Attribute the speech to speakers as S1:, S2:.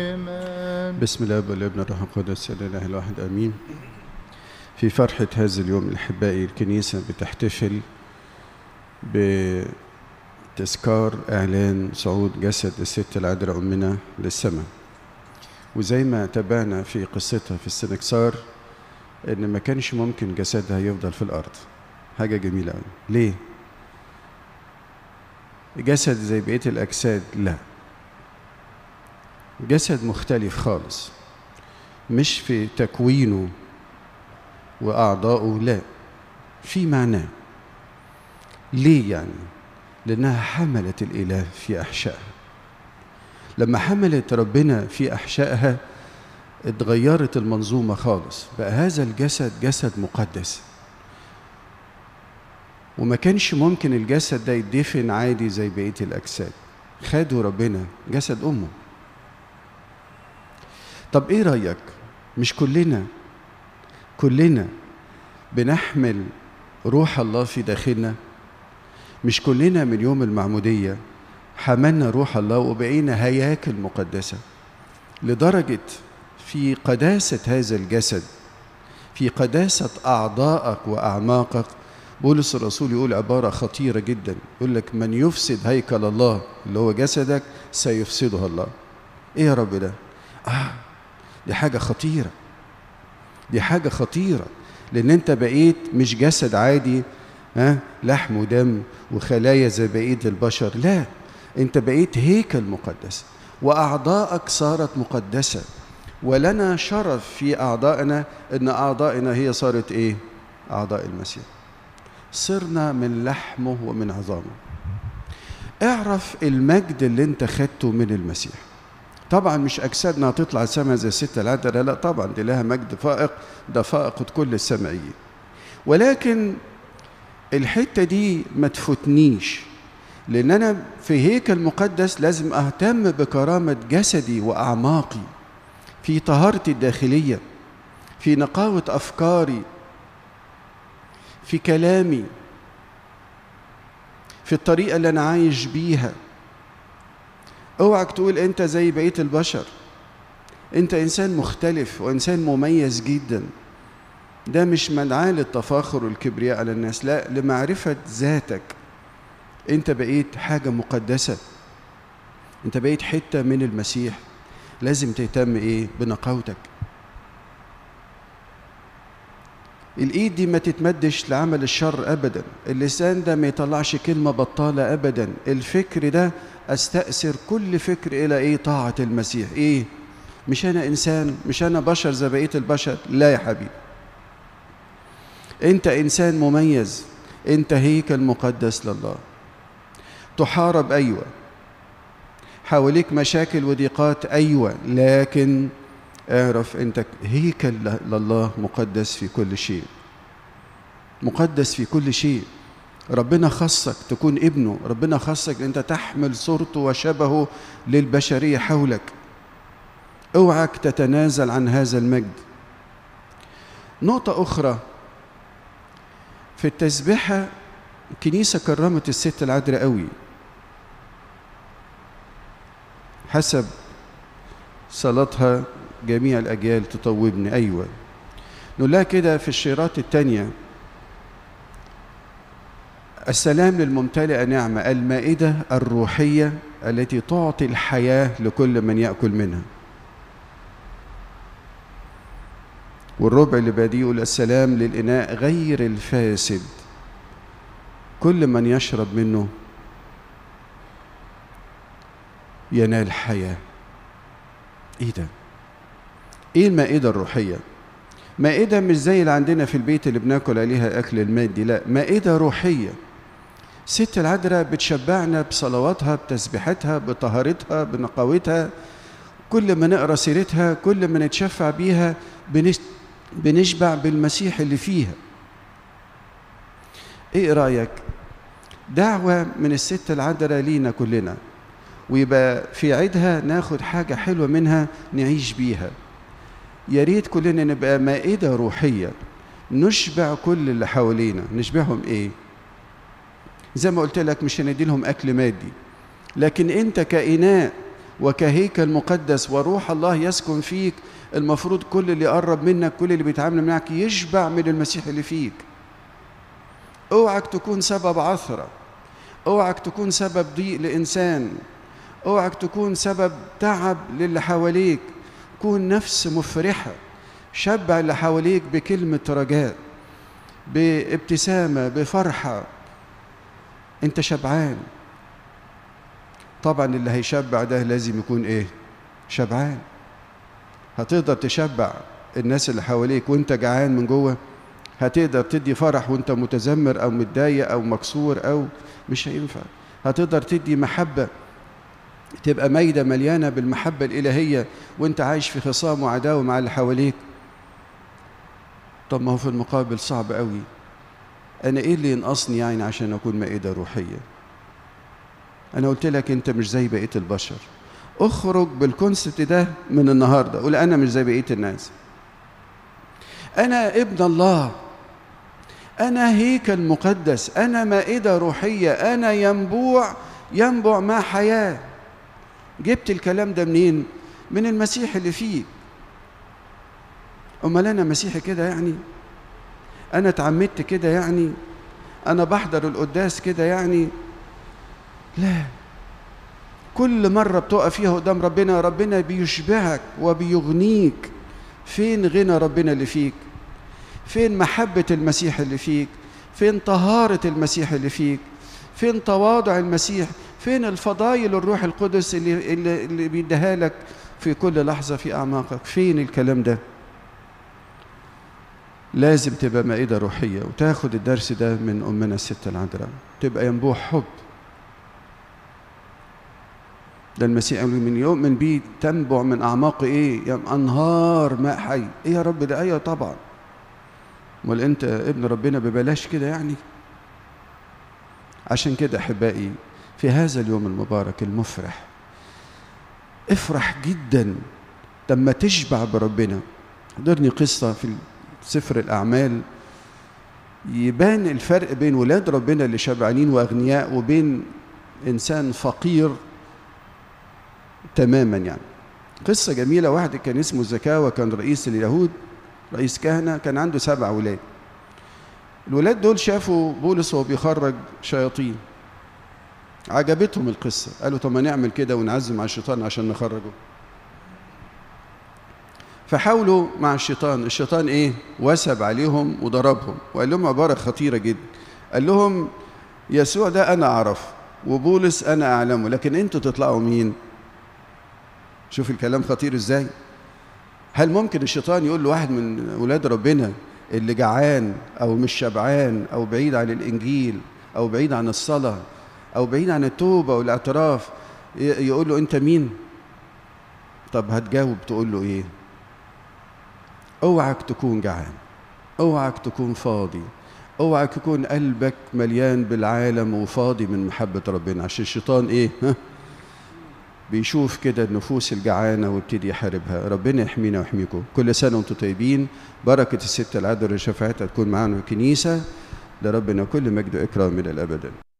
S1: بسم الله والابن الروح القدس الاله الواحد امين في فرحة هذا اليوم الأحبائي الكنيسة بتحتفل بتذكار إعلان صعود جسد الست العذراء أمنا للسماء وزي ما تابعنا في قصتها في السنكسار إن ما كانش ممكن جسدها يفضل في الأرض حاجة جميلة أوي ليه؟ جسد زي بقية الأجساد لا جسد مختلف خالص مش في تكوينه وأعضائه لا في معناه ليه يعني؟ لأنها حملت الإله في أحشائها لما حملت ربنا في أحشائها اتغيرت المنظومة خالص بقى هذا الجسد جسد مقدس وما كانش ممكن الجسد ده يدفن عادي زي بقية الأجساد خدوا ربنا جسد أمه طب إيه رأيك مش كلنا كلنا بنحمل روح الله في داخلنا مش كلنا من يوم المعمودية حملنا روح الله وبقينا هياكل مقدسة لدرجة في قداسة هذا الجسد في قداسة أعضائك وأعماقك بولس الرسول يقول عبارة خطيرة جدا يقول لك من يفسد هيكل الله اللي هو جسدك سيفسده الله ايه يا رب ده آه دي حاجة خطيرة دي حاجة خطيرة لأن أنت بقيت مش جسد عادي ها لحم ودم وخلايا زي بقية البشر لا أنت بقيت هيكل مقدس وأعضائك صارت مقدسة ولنا شرف في أعضائنا أن أعضائنا هي صارت إيه؟ أعضاء المسيح صرنا من لحمه ومن عظامه اعرف المجد اللي انت خدته من المسيح طبعا مش اجسادنا هتطلع السماء زي الستة العذراء لا طبعا دي لها مجد فائق ده فائق كل السمائيين ولكن الحتة دي ما تفوتنيش لأن أنا في هيكل مقدس لازم أهتم بكرامة جسدي وأعماقي في طهارتي الداخلية في نقاوة أفكاري في كلامي في الطريقة اللي أنا عايش بيها اوعك تقول أنت زي بقية البشر أنت إنسان مختلف وإنسان مميز جدا ده مش مدعاة للتفاخر والكبرياء على الناس لا لمعرفة ذاتك أنت بقيت حاجة مقدسة أنت بقيت حتة من المسيح لازم تهتم إيه بنقاوتك الايد دي ما تتمدش لعمل الشر ابدا اللسان ده ما يطلعش كلمه بطاله ابدا الفكر ده استأثر كل فكر الى ايه طاعه المسيح ايه مش انا انسان مش انا بشر زي بقيه البشر لا يا حبيبي انت انسان مميز انت هيكل مقدس لله تحارب ايوه حواليك مشاكل وضيقات ايوه لكن اعرف انت هيكل لله مقدس في كل شيء مقدس في كل شيء ربنا خصك تكون ابنه ربنا خصك انت تحمل صورته وشبهه للبشريه حولك اوعك تتنازل عن هذا المجد نقطه اخرى في التسبيحه الكنيسه كرمت الست العذراء قوي حسب صلاتها جميع الأجيال تطوبني أيوة نقول لها كده في الشيرات الثانية السلام للممتلئة نعمة المائدة الروحية التي تعطي الحياة لكل من يأكل منها والربع اللي بعديه يقول السلام للإناء غير الفاسد كل من يشرب منه ينال حياه ايه ده ايه المائده الروحيه مائده مش زي اللي عندنا في البيت اللي بناكل عليها اكل المادي لا مائده روحيه ست العذراء بتشبعنا بصلواتها بتسبيحاتها بطهارتها بنقاوتها كل ما نقرا سيرتها كل ما نتشفع بيها بنشبع بالمسيح اللي فيها ايه رايك دعوه من الست العذراء لينا كلنا ويبقى في عيدها ناخد حاجة حلوة منها نعيش بيها يا ريت كلنا نبقى مائدة روحية نشبع كل اللي حوالينا نشبعهم ايه زي ما قلت لك مش هندي لهم اكل مادي لكن انت كإناء وكهيكل مقدس وروح الله يسكن فيك المفروض كل اللي يقرب منك كل اللي بيتعامل معك يشبع من المسيح اللي فيك اوعك تكون سبب عثرة اوعك تكون سبب ضيق لإنسان اوعك تكون سبب تعب للي حواليك كون نفس مفرحة شبع اللي حواليك بكلمة رجاء بابتسامة بفرحة انت شبعان طبعا اللي هيشبع ده لازم يكون ايه شبعان هتقدر تشبع الناس اللي حواليك وانت جعان من جوه هتقدر تدي فرح وانت متذمر او متضايق او مكسور او مش هينفع هتقدر تدي محبه تبقى مايده مليانه بالمحبه الالهيه وانت عايش في خصام وعداوه مع اللي حواليك طب ما هو في المقابل صعب قوي انا ايه اللي ينقصني يعني عشان اكون مائده روحيه انا قلت لك انت مش زي بقيه البشر اخرج بالكونسبت ده من النهارده قول انا مش زي بقيه الناس انا ابن الله انا هيكل مقدس انا مائده روحيه انا ينبوع ينبع مع حياه جبت الكلام ده منين من المسيح اللي فيك امال انا مسيحي كده يعني انا اتعمدت كده يعني انا بحضر القداس كده يعني لا كل مرة بتقف فيها قدام ربنا ربنا بيشبعك وبيغنيك فين غنى ربنا اللي فيك فين محبة المسيح اللي فيك فين طهارة المسيح اللي فيك فين تواضع المسيح فين الفضايل الروح القدس اللي, اللي, اللي بيديها لك في كل لحظة في أعماقك فين الكلام ده لازم تبقى مائدة روحية وتاخد الدرس ده من أمنا الست العذراء تبقى ينبوع حب ده المسيح قال من يؤمن بيه تنبع من أعماق إيه؟ يعني أنهار ماء حي إيه يا رب ده أيوة طبعا امال أنت ابن ربنا ببلاش كده يعني عشان كده أحبائي في هذا اليوم المبارك المفرح افرح جدا لما تشبع بربنا حضرني قصة في سفر الأعمال يبان الفرق بين ولاد ربنا اللي شبعانين وأغنياء وبين إنسان فقير تماما يعني قصة جميلة واحد كان اسمه زكاوى كان رئيس اليهود رئيس كهنة كان عنده سبع ولاد الولاد دول شافوا بولس وهو بيخرج شياطين عجبتهم القصة قالوا طب ما نعمل كده ونعزم على الشيطان عشان نخرجه فحاولوا مع الشيطان الشيطان ايه وسب عليهم وضربهم وقال لهم عبارة خطيرة جدا قال لهم يسوع ده أنا أعرف وبولس أنا أعلمه لكن أنتوا تطلعوا مين شوف الكلام خطير ازاي هل ممكن الشيطان يقول لواحد من ولاد ربنا اللي جعان او مش شبعان او بعيد عن الانجيل او بعيد عن الصلاه او بعيد عن التوبه والاعتراف يقول له انت مين طب هتجاوب تقول له ايه اوعك تكون جعان اوعك تكون فاضي اوعك يكون قلبك مليان بالعالم وفاضي من محبه ربنا عشان الشيطان ايه ها بيشوف كده النفوس الجعانه ويبتدي يحاربها ربنا يحمينا ويحميكم كل سنه وانتم طيبين بركه الست العذراء شفاعتها تكون معانا في الكنيسه لربنا كل مجد واكرام من الابد